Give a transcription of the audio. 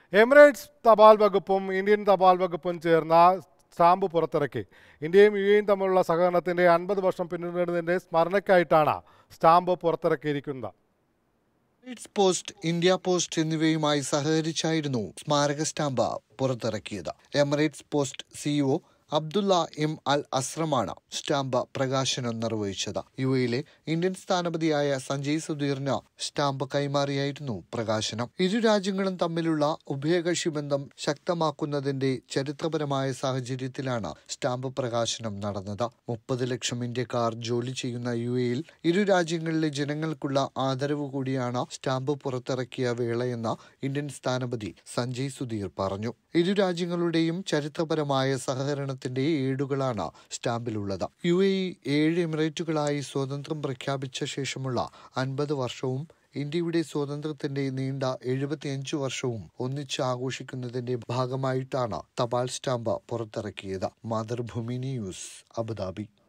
Emirates തപാൽ വകുപ്പും Indian തപാൽ വകുപ്പും ചേർന്ന സ്റ്റാമ്പ് പുറത്തിറക്കി ഇന്ത്യയും യു എയും തമ്മിലുള്ള സഹകരണത്തിന്റെ അൻപത് വർഷം പിന്നിടുന്നതിന്റെ സ്മരണയ്ക്കായിട്ടാണ് സ്റ്റാമ്പ് പുറത്തിറക്കിയിരിക്കുന്നത് എമിറേറ്റ്സ് പോസ്റ്റ് ഇന്ത്യ പോസ്റ്റ് എന്നിവയുമായി സഹകരിച്ചായിരുന്നു സ്മാരക സ്റ്റാമ്പ് പുറത്തിറക്കിയത് Emirates post CEO Abdullah M Al അസ്രമാണ് സ്റ്റാമ്പ് പ്രകാശനം നിർവഹിച്ചത് യു എയിലെ ഇന്ത്യൻ സ്ഥാനപതിയായ സഞ്ജയ് സുധീറിന് സ്റ്റാമ്പ് കൈമാറിയായിരുന്നു പ്രകാശനം ഇരു രാജ്യങ്ങളും തമ്മിലുള്ള ഉഭയകക്ഷി ബന്ധം ശക്തമാക്കുന്നതിന്റെ ചരിത്രപരമായ സാഹചര്യത്തിലാണ് സ്റ്റാമ്പ് പ്രകാശനം നടന്നത് മുപ്പത് ലക്ഷം ഇന്ത്യക്കാർ ജോലി ചെയ്യുന്ന യു എയിൽ ഇരു രാജ്യങ്ങളിലെ ജനങ്ങൾക്കുള്ള ആദരവ് കൂടിയാണ് സ്റ്റാമ്പ് പുറത്തിറക്കിയ വേളയെന്ന് ഇന്ത്യൻ സ്ഥാനപതി സഞ്ജയ് സുധീർ പറഞ്ഞു ഇരു രാജ്യങ്ങളുടെയും ചരിത്രപരമായ സഹകരണത്തിന്റെ ഏടുകളാണ് സ്റ്റാമ്പിലുള്ളത് യു എ ഇ ഏഴ് എമിറേറ്റുകളായി സ്വാതന്ത്ര്യം പ്രഖ്യാപിച്ച ശേഷമുള്ള അൻപത് വർഷവും ഇന്ത്യയുടെ സ്വാതന്ത്ര്യത്തിന്റെ നീണ്ട എഴുപത്തിയഞ്ചു വർഷവും ഒന്നിച്ച് ആഘോഷിക്കുന്നതിന്റെ ഭാഗമായിട്ടാണ് തപാൽ സ്റ്റാമ്പ് പുറത്തിറക്കിയത് മാതൃഭൂമി ന്യൂസ് അബുദാബി